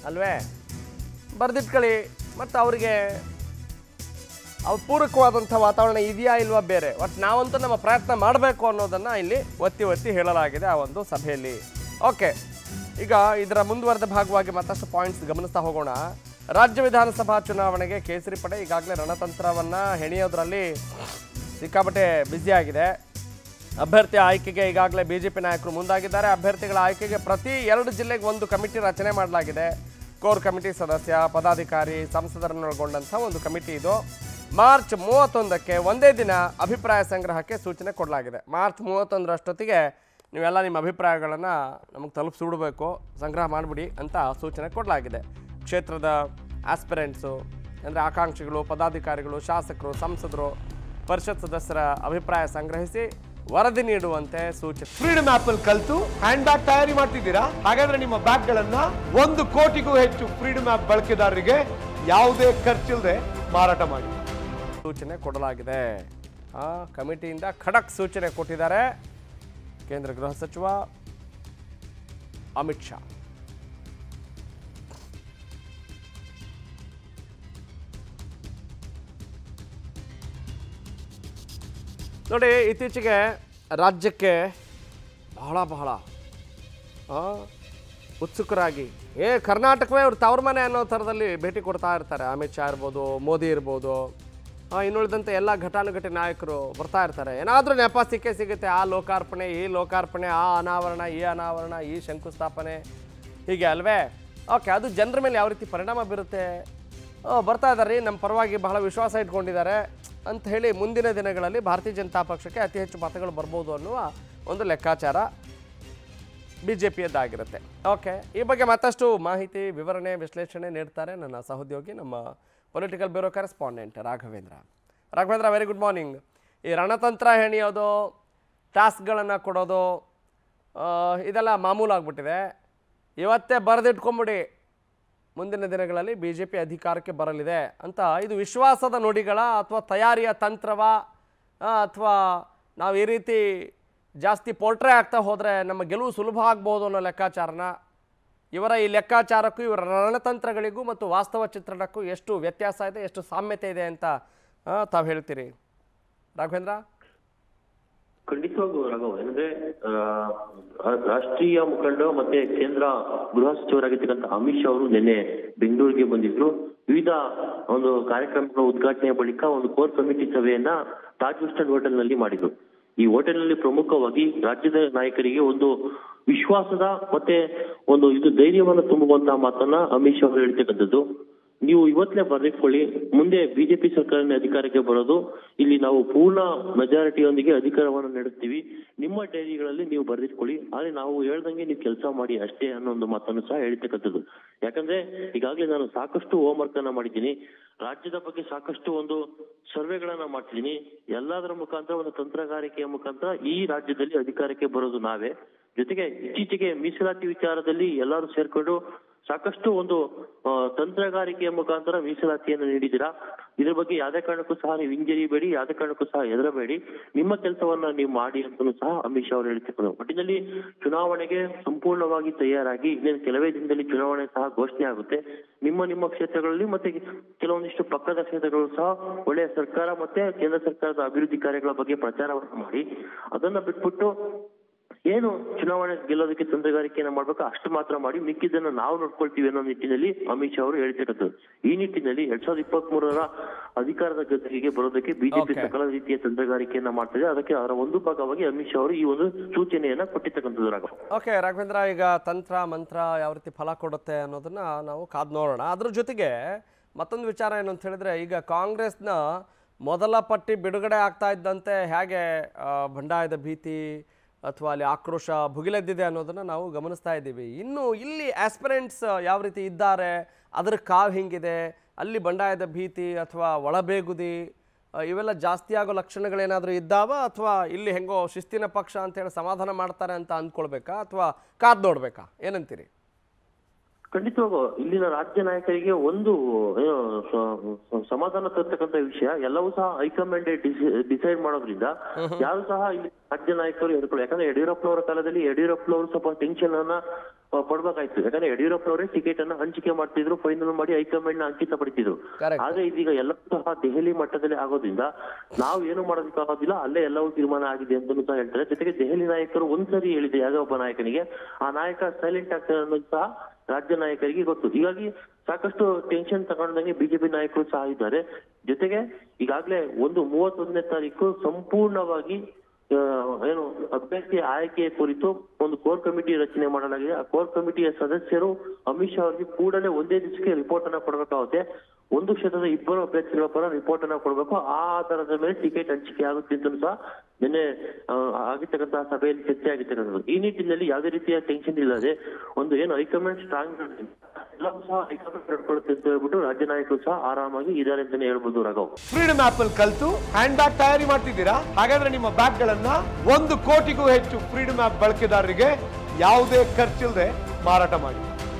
ಅಲ್ವೇ ಬರೆದಿಟ್ಕೊಳ್ಳಿ ಮತ್ತು ಅವರಿಗೆ ಅವ್ರ ಪೂರಕವಾದಂಥ ವಾತಾವರಣ ಇದೆಯಾ ಇಲ್ವಾ ಬೇರೆ ಒಟ್ಟು ನಾವಂತೂ ನಮ್ಮ ಪ್ರಯತ್ನ ಮಾಡಬೇಕು ಅನ್ನೋದನ್ನು ಇಲ್ಲಿ ಒತ್ತಿ ಒತ್ತಿ ಹೇಳಲಾಗಿದೆ ಆ ಒಂದು ಸಭೆಯಲ್ಲಿ ಓಕೆ ಈಗ ಇದರ ಮುಂದುವರೆದ ಭಾಗವಾಗಿ ಮತ್ತಷ್ಟು ಪಾಯಿಂಟ್ಸ್ ಗಮನಿಸ್ತಾ ಹೋಗೋಣ ರಾಜ್ಯ ವಿಧಾನಸಭಾ ಚುನಾವಣೆಗೆ ಕೇಸರಿ ಪಡೆ ಈಗಾಗಲೇ ರಣತಂತ್ರವನ್ನು ಹೆಣೆಯೋದ್ರಲ್ಲಿ ಸಿಕ್ಕಾಪಟ್ಟೆ ಬ್ಯುಸಿಯಾಗಿದೆ ಅಭ್ಯರ್ಥಿ ಆಯ್ಕೆಗೆ ಈಗಾಗಲೇ ಬಿಜೆಪಿ ನಾಯಕರು ಮುಂದಾಗಿದ್ದಾರೆ ಅಭ್ಯರ್ಥಿಗಳ ಆಯ್ಕೆಗೆ ಪ್ರತಿ ಎರಡು ಜಿಲ್ಲೆಗೆ ಒಂದು ಕಮಿಟಿ ರಚನೆ ಮಾಡಲಾಗಿದೆ ಕೋರ್ ಕಮಿಟಿ ಸದಸ್ಯ ಪದಾಧಿಕಾರಿ ಸಂಸದರನ್ನೊಳಗೊಂಡಂಥ ಒಂದು ಕಮಿಟಿ ಇದು ಮಾರ್ಚ್ ಮೂವತ್ತೊಂದಕ್ಕೆ ಒಂದೇ ದಿನ ಅಭಿಪ್ರಾಯ ಸಂಗ್ರಹಕ್ಕೆ ಸೂಚನೆ ಕೊಡಲಾಗಿದೆ ಮಾರ್ಚ್ ಮೂವತ್ತೊಂದರಷ್ಟೊತ್ತಿಗೆ ನೀವೆಲ್ಲ ನಿಮ್ಮ ಅಭಿಪ್ರಾಯಗಳನ್ನು ನಮಗೆ ತಲುಪಿಸಿಬಿಡಬೇಕು ಸಂಗ್ರಹ ಮಾಡಿಬಿಡಿ ಅಂತ ಸೂಚನೆ ಕೊಡಲಾಗಿದೆ ಕ್ಷೇತ್ರದ ಆಸ್ಪಿರೆಂಟ್ಸು ಅಂದರೆ ಆಕಾಂಕ್ಷಿಗಳು ಪದಾಧಿಕಾರಿಗಳು ಶಾಸಕರು ಸಂಸದರು ಪರಿಷತ್ ಸದಸ್ಯರ ಅಭಿಪ್ರಾಯ ಸಂಗ್ರಹಿಸಿ ವರದಿ ನೀಡುವಂತೆ ಸೂಚನೆ ಫ್ರೀಡಮ್ ಆಪ್ ಅಲ್ಲಿ ಕಲ್ತು ಹ್ಯಾಂಡ್ ಬ್ಯಾಗ್ ತಯಾರಿ ಮಾಡ್ತಿದ್ದೀರಾ ಹಾಗಾದ್ರೆ ನಿಮ್ಮ ಬ್ಯಾಗ್ ಗಳನ್ನ ಒಂದು ಕೋಟಿಗೂ ಹೆಚ್ಚು ಫ್ರೀಡಮ್ ಆಪ್ ಬಳಕೆದಾರರಿಗೆ ಯಾವುದೇ ಖರ್ಚಿಲ್ಲದೆ ಮಾರಾಟ ಮಾಡಿ ಸೂಚನೆ ಕೊಡಲಾಗಿದೆ ಆ ಕಮಿಟಿಯಿಂದ ಖಡಕ್ ಸೂಚನೆ ಕೊಟ್ಟಿದ್ದಾರೆ ಕೇಂದ್ರ ಗೃಹ ಸಚಿವ ಅಮಿತ್ ಶಾ ನೋಡಿ ಇತ್ತೀಚೆಗೆ ರಾಜ್ಯಕ್ಕೆ ಬಹಳ ಬಹಳ ಆ, ಉತ್ಸುಕರಾಗಿ ಏ ಕರ್ನಾಟಕವೇ ಅವ್ರ ತವ್ರ ಮನೆ ಅನ್ನೋ ಥರದಲ್ಲಿ ಭೇಟಿ ಕೊಡ್ತಾ ಇರ್ತಾರೆ ಅಮಿತ್ ಶಾ ಇರ್ಬೋದು ಮೋದಿ ಇರ್ಬೋದು ಆ, ಇನ್ನುಳಿದಂತೆ ಎಲ್ಲ ಘಟಾನುಘಟಿ ನಾಯಕರು ಬರ್ತಾ ಇರ್ತಾರೆ ಏನಾದರೂ ನೆಪ ಸಿಕ್ಕೇ ಸಿಗುತ್ತೆ ಆ ಲೋಕಾರ್ಪಣೆ ಈ ಲೋಕಾರ್ಪಣೆ ಆ ಅನಾವರಣ ಈ ಅನಾವರಣ ಈ ಶಂಕುಸ್ಥಾಪನೆ ಹೀಗೆ ಅಲ್ವೇ ಓಕೆ ಅದು ಜನರ ಮೇಲೆ ಯಾವ ರೀತಿ ಪರಿಣಾಮ ಬೀರುತ್ತೆ ಓ ಬರ್ತಾ ಇದ್ದಾರೆ ನಮ್ಮ ಪರವಾಗಿ ಬಹಳ ವಿಶ್ವಾಸ ಇಟ್ಕೊಂಡಿದ್ದಾರೆ ಅಂತ ಹೇಳಿ ಮುಂದಿನ ದಿನಗಳಲ್ಲಿ ಭಾರತೀಯ ಜನತಾ ಪಕ್ಷಕ್ಕೆ ಅತಿ ಹೆಚ್ಚು ಮತಗಳು ಬರ್ಬೋದು ಅನ್ನುವ ಒಂದು ಲೆಕ್ಕಾಚಾರ ಬಿ ಜೆ ಪಿಯದ್ದಾಗಿರುತ್ತೆ ಓಕೆ ಈ ಬಗ್ಗೆ ಮತ್ತಷ್ಟು ಮಾಹಿತಿ ವಿವರಣೆ ವಿಶ್ಲೇಷಣೆ ನೀಡ್ತಾರೆ ನನ್ನ ಸಹೋದ್ಯೋಗಿ ನಮ್ಮ political bureau correspondent Raghavendra Raghavendra very good morning ಈ ರಣತಂತ್ರ ಹೆಣಿಯೋದು ಟಾಸ್ಕ್ಗಳನ್ನು ಕೊಡೋದು ಆ, ಇದೆಲ್ಲ ಮಾಮೂಲಾಗ್ಬಿಟ್ಟಿದೆ ಇವತ್ತೇ ಬರೆದಿಟ್ಕೊಂಬಿಡಿ ಮುಂದಿನ ದಿನಗಳಲ್ಲಿ ಬಿ ಜೆ ಪಿ ಅಧಿಕಾರಕ್ಕೆ ಬರಲಿದೆ ಅಂತ ಇದು ವಿಶ್ವಾಸದ ನುಡಿಗಳ ಅಥವಾ ತಯಾರಿಯ ತಂತ್ರವ ಅಥವಾ ನಾವು ಈ ರೀತಿ ಜಾಸ್ತಿ ಪೋಲ್ಟ್ರೆ ಆಗ್ತಾ ಹೋದರೆ ನಮ್ಮ ಗೆಲುವು ಸುಲಭ ಆಗ್ಬೋದು ಅನ್ನೋ ಲೆಕ್ಕಾಚಾರನ ಇವರ ಈ ಲೆಕ್ಕಾಚಾರಕ್ಕೂ ಇವರ ರಣತಂತ್ರಗಳಿಗೂ ಮತ್ತು ವಾಸ್ತವ ಚಿತ್ರಣಕ್ಕೂ ಎಷ್ಟು ವ್ಯತ್ಯಾಸ ಇದೆ ಎಷ್ಟು ಸಾಮ್ಯತೆ ಇದೆ ಅಂತ ತಾವು ಹೇಳ್ತೀರಿ ರಾಘವೇಂದ್ರ ಖಂಡಿತವಾಗೂ ರಾಘವ್ ಏನಂದ್ರೆ ಆ, ರಾ- ರಾಷ್ಟ್ರೀಯ ಮುಖಂಡ ಮತ್ತೆ ಕೇಂದ್ರ ಗೃಹ ಸಚಿವರಾಗಿರ್ತಕ್ಕಂಥ ಅಮಿತ್ ಶಾ ಅವರು ನಿನ್ನೆ ಬೆಂಗಳೂರಿಗೆ ಬಂದಿದ್ರು ವಿವಿಧ ಒಂದು ಕಾರ್ಯಕ್ರಮಗಳ ಉದ್ಘಾಟನೆಯ ಬಳಿಕ ಒಂದು ಕೋರ್ ಕಮಿಟಿ ಸಭೆಯನ್ನ ತಾಜ್ ವೆಸ್ಟರ್ನ್ ಹೋಟೆಲ್ ನಲ್ಲಿ ಮಾಡಿದ್ರು ಈ ಹೋಟೆಲ್ ನಲ್ಲಿ ಪ್ರಮುಖವಾಗಿ ರಾಜ್ಯದ ನಾಯಕರಿಗೆ ಒಂದು ವಿಶ್ವಾಸದ ಮತ್ತೆ ಒಂದು ಇದು ಧೈರ್ಯವನ್ನು ತುಂಬುವಂತಹ ಮಾತನ್ನ ಅಮಿತ್ ಶಾ ಅವರು ಹೇಳ್ತಕ್ಕಂಥದ್ದು ನೀವು ಇವತ್ತೇ ಬರೆದಿಟ್ಕೊಳ್ಳಿ ಮುಂದೆ ಬಿಜೆಪಿ ಸರ್ಕಾರನೇ ಅಧಿಕಾರಕ್ಕೆ ಬರೋದು ಇಲ್ಲಿ ನಾವು ಪೂರ್ಣ ಮೆಜಾರಿಟಿಯೊಂದಿಗೆ ಅಧಿಕಾರವನ್ನು ನಡೆಸ್ತೀವಿ ನಿಮ್ಮ ಡೈರಿಗಳಲ್ಲಿ ನೀವು ಬರೆದಿಟ್ಕೊಳ್ಳಿ ಆದ್ರೆ ನಾವು ಹೇಳ್ದಂಗೆ ನೀವು ಕೆಲಸ ಮಾಡಿ ಅಷ್ಟೇ ಅನ್ನೋ ಒಂದು ಮಾತನ್ನು ಸಹ ಹೇಳ್ತಕ್ಕಂಥದ್ದು ಯಾಕಂದ್ರೆ ಈಗಾಗಲೇ ನಾನು ಸಾಕಷ್ಟು ಹೋಮ್ ವರ್ಕ್ ಅನ್ನ ಮಾಡಿದ್ದೀನಿ ರಾಜ್ಯದ ಬಗ್ಗೆ ಸಾಕಷ್ಟು ಒಂದು ಸರ್ವೆಗಳನ್ನ ಮಾಡ್ತಿದ್ದೀನಿ ಎಲ್ಲದರ ಮುಖಾಂತರ ಒಂದು ತಂತ್ರಗಾರಿಕೆಯ ಮುಖಾಂತರ ಈ ರಾಜ್ಯದಲ್ಲಿ ಅಧಿಕಾರಕ್ಕೆ ಬರೋದು ನಾವೇ ಜೊತೆಗೆ ಇತ್ತೀಚೆಗೆ ಮೀಸಲಾತಿ ವಿಚಾರದಲ್ಲಿ ಎಲ್ಲರೂ ಸೇರ್ಕೊಂಡು ಸಾಕಷ್ಟು ಒಂದು ಆ, ತಂತ್ರಗಾರಿಕೆಯ ಮುಖಾಂತರ ಮೀಸಲಾತಿಯನ್ನು ನೀಡಿದ್ದೀರಾ ಇದ್ರ ಬಗ್ಗೆ ಯಾವುದೇ ಕಾರಣಕ್ಕೂ ಸಹ ನೀವು ಹಿಂಜರಿಬೇಡಿ ಯಾವುದೇ ಕಾರಣಕ್ಕೂ ಸಹ ಹೆದರಬೇಡಿ ನಿಮ್ಮ ಕೆಲಸವನ್ನ ನೀವು ಮಾಡಿ ಅಂತಲೂ ಸಹ ಅಮಿತ್ ಶಾ ಅವರು ಹೇಳ್ತಿದ್ರು ಒಟ್ಟಿನಲ್ಲಿ ಚುನಾವಣೆಗೆ ಸಂಪೂರ್ಣವಾಗಿ ತಯಾರಾಗಿ ಇನ್ನೇನು ಕೆಲವೇ ದಿನದಲ್ಲಿ ಚುನಾವಣೆ ಸಹ ಘೋಷಣೆ ಆಗುತ್ತೆ ನಿಮ್ಮ ನಿಮ್ಮ ಕ್ಷೇತ್ರಗಳಲ್ಲಿ ಮತ್ತೆ ಕೆಲವೊಂದಿಷ್ಟು ಪಕ್ಕದ ಕ್ಷೇತ್ರಗಳು ಸಹ ಒಳ್ಳೆಯ ಸರ್ಕಾರ ಮತ್ತೆ ಕೇಂದ್ರ ಸರ್ಕಾರದ ಅಭಿವೃದ್ಧಿ ಕಾರ್ಯಗಳ ಬಗ್ಗೆ ಪ್ರಚಾರವನ್ನು ಮಾಡಿ ಅದನ್ನ ಬಿಟ್ಬಿಟ್ಟು ಏನು ಚುನಾವಣೆ ಗೆಲ್ಲೋದಕ್ಕೆ ತಂತ್ರಗಾರಿಕೆಯನ್ನ ಮಾಡ್ಬೇಕು ಅಷ್ಟು ಮಾತ್ರ ಮಾಡಿ ಮಿಕ್ಕಿದ್ದನ್ನ ನಾವು ನೋಡ್ಕೊಳ್ತೀವಿ ಅನ್ನೋ ನಿಟ್ಟಿನಲ್ಲಿ ಅಮಿತ್ ಶಾ ಅವರು ಹೇಳ್ತಿರೋದು ಈ ನಿಟ್ಟಿನಲ್ಲಿ ಎರಡ್ ಸಾವಿರದ ಇಪ್ಪತ್ತ್ ಮೂರರ ಅಧಿಕಾರದ ಗದ್ದಿಗೆ ಬರೋದಕ್ಕೆ ಬಿಜೆಪಿ Okay. ಸಕಲ ರೀತಿಯ ತಂತ್ರಗಾರಿಕೆಯನ್ನ ಮಾಡ್ತಿದೆ ಅದಕ್ಕೆ ಅದರ ಒಂದು ಭಾಗವಾಗಿ ಅಮಿತ್ ಶಾ ಅವರು ಈ ಒಂದು ಸೂಚನೆಯನ್ನ ಕೊಟ್ಟಿರ್ತಕ್ಕಂಥದ್ದು ರಾಘವ ಓಕೆ ರಾಘವೇಂದ್ರ ಈಗ ತಂತ್ರ ಮಂತ್ರ ಯಾವ ರೀತಿ ಫಲ ಕೊಡುತ್ತೆ ಅನ್ನೋದನ್ನ ನಾವು ಕಾದು ನೋಡೋಣ ಅದ್ರ ಜೊತೆಗೆ ಮತ್ತೊಂದು ವಿಚಾರ ಏನು ಅಂತ ಹೇಳಿದ್ರೆ ಈಗ ಕಾಂಗ್ರೆಸ್ನ ಮೊದಲ ಪಟ್ಟಿ ಬಿಡುಗಡೆ ಆಗ್ತಾ ಇದ್ದಂತೆ ಹೇಗೆ ಆ, ಬಂಡಾಯದ ಭೀತಿ ಅಥವಾ ಅಲ್ಲಿ ಆಕ್ರೋಶ ಭುಗಿಲೆದ್ದಿದೆ ಅನ್ನೋದನ್ನ ನಾವು ಗಮನಿಸ್ತಾ ಇದ್ದೀವಿ ಇನ್ನು ಇಲ್ಲಿ ಆಸ್ಪಿರೆಂಟ್ಸ್ ಯಾವ ರೀತಿ ಇದ್ದಾರೆ ಅದರ ಕಾವು ಹಿಂಗಿದೆ ಅಲ್ಲಿ ಬಂಡಾಯದ ಭೀತಿ ಅಥವಾ ಒಳಬೇಗುದಿ ಆ, ಇವೆಲ್ಲ ಜಾಸ್ತಿ ಆಗೋ ಲಕ್ಷಣಗಳೇನಾದರೂ ಇದ್ದಾವ ಅಥವಾ ಇಲ್ಲಿ ಹೆಂಗೋ ಶಿಸ್ತಿನ ಪಕ್ಷ ಅಂತೇಳಿ ಸಮಾಧಾನ ಮಾಡ್ತಾರೆ ಅಂತ ಅಂದ್ಕೊಳ್ಬೇಕಾ ಅಥವಾ ಕಾದ್ ನೋಡ್ಬೇಕಾ ಏನಂತೀರಿ ಖಂಡಿತವಾಗೂ ಇಲ್ಲಿನ ರಾಜ್ಯ ನಾಯಕರಿಗೆ ಒಂದು ಏನು ಸ- ಸ- ಸಮಾಧಾನ ತರ್ತಕ್ಕಂಥ ವಿಷಯ ಎಲ್ಲವೂ ಸಹ ಹೈಕಮಾಂಡ್ ಡಿಸೈಡ್ ಮಾಡೋದ್ರಿಂದ ಯಾರು ಸಹ ಇಲ್ಲಿ ರಾಜ್ಯ ನಾಯಕರು ಎದುರ್ಕೊಳ್ಳಿ ಯಾಕಂದ್ರೆ ಯಡಿಯೂರಪ್ಪನವರ ಕಾಲದಲ್ಲಿ ಯಡಿಯೂರಪ್ಪನವರು ಸ್ವಲ್ಪ ಟೆನ್ಷನ್ ಅನ್ನ ಆ, ಪಡ್ಬೇಕಾಯ್ತು ಯಾಕಂದ್ರೆ ಯಡಿಯೂರಪ್ಪನವರೇ ಟಿಕೆಟ್ ಅನ್ನ ಹಂಚಿಕೆ ಮಾಡ್ತಿದ್ರು ಫೈನಲ್ ಮಾಡಿ ಹೈಕಮಾಂಡ್ ನ ಅಂಕಿತ ಪಡಿತಿದ್ರು Correct. ಆದ್ರೆ ಇದೀಗ ಎಲ್ಲ ಸಹ ದೆಹಲಿ ಮಟ್ಟದಲ್ಲಿ ಆಗೋದ್ರಿಂದ ನಾವು ಏನು ಮಾಡೋದಕ್ಕಾಗೋದಿಲ್ಲ ಅಲ್ಲೇ ಎಲ್ಲವೂ ತೀರ್ಮಾನ ಆಗಿದೆ ಅಂತ ಸಹ ಹೇಳ್ತಾರೆ ಜೊತೆಗೆ ದೆಹಲಿ ನಾಯಕರು ಒಂದ್ಸರಿ ಹೇಳಿದೆ ಯಾವುದೇ ಒಬ್ಬ ನಾಯಕನಿಗೆ ಆ ನಾಯಕ ಸೈಲೆಂಟ್ ಆಗ್ತಾರೆ ಅನ್ನೋದು ಸಹ ರಾಜ್ಯ ನಾಯಕರಿಗೆ ಗೊತ್ತು ಹೀಗಾಗಿ ಸಾಕಷ್ಟು ಟೆನ್ಷನ್ ತಗೊಂಡಂಗೆ ಬಿಜೆಪಿ ನಾಯಕರು ಸಹ ಇದ್ದಾರೆ ಜೊತೆಗೆ ಈಗಾಗಲೇ ಒಂದು ಮೂವತ್ತೊಂದನೇ ತಾರೀಕು ಸಂಪೂರ್ಣವಾಗಿ ಆ, ಏನು ಅಭ್ಯರ್ಥಿ ಆಯ್ಕೆ ಕುರಿತು ಒಂದು ಕೋರ್ ಕಮಿಟಿ ರಚನೆ ಮಾಡಲಾಗಿದೆ ಆ ಕೋರ್ ಕಮಿಟಿಯ ಸದಸ್ಯರು ಅಮಿತ್ ಶಾ ಅವರಿಗೆ ಕೂಡಲೇ ಒಂದೇ ದಿವಸಕ್ಕೆ ರಿಪೋರ್ಟ್ ಅನ್ನ ಕೊಡಬೇಕಾಗುತ್ತೆ ಒಂದು ಕ್ಷೇತ್ರದ ಇಬ್ಬರು ಅಭ್ಯರ್ಥಿಗಳ ಪರ ರಿಪೋರ್ಟ್ ಅನ್ನ ಕೊಡಬೇಕು ಆ ಆಧಾರದ ಮೇಲೆ ಟಿಕೆಟ್ ಹಂಚಿಕೆ ಆಗುತ್ತೆ ಅಂತ ಸಹ ನಿನ್ನೆ ಆ, ಆಗಿರ್ತಕ್ಕಂತಹ ಸಭೆಯಲ್ಲಿ ಚರ್ಚೆ ಆಗಿರ್ತಕ್ಕಂಥದ್ದು ಈ ನಿಟ್ಟಿನಲ್ಲಿ ಯಾವುದೇ ರೀತಿಯ ಟೆನ್ಷನ್ ಇಲ್ಲದೆ ಒಂದು ಏನು ಹೈಕಮಾಂಡ್ ಸ್ಟ್ರಾಂಗ್ ಎಲ್ಲವೂ ಸಹ ಹೈಕಮಾಂಡ್ ನಡ್ಕೊಳ್ಳುತ್ತೆ ಅಂತ ಹೇಳ್ಬಿಟ್ಟು ರಾಜ್ಯ ನಾಯಕರು ಸಹ ಆರಾಮಾಗಿ ಇದ್ದಾರೆ ಅಂತಾನೆ ಹೇಳ್ಬೋದು ರಾಘವ್ ಫ್ರೀಡಮ್ ಆಪ್ ಅಲ್ಲಿ ಕಲ್ತು ಹ್ಯಾಂಡ್ ಬ್ಯಾಗ್ ತಯಾರಿ ಮಾಡ್ತಿದ್ದೀರಾ ಹಾಗಾದ್ರೆ ನಿಮ್ಮ ಬ್ಯಾಗ್ ಗಳನ್ನ ಒಂದು ಕೋಟಿಗೂ ಹೆಚ್ಚು ಫ್ರೀಡಮ್ ಆಪ್ ಬಳಕೆದಾರರಿಗೆ ಯಾವುದೇ ಖರ್ಚಿಲ್ಲದೆ ಮಾರಾಟ ಮಾಡಿ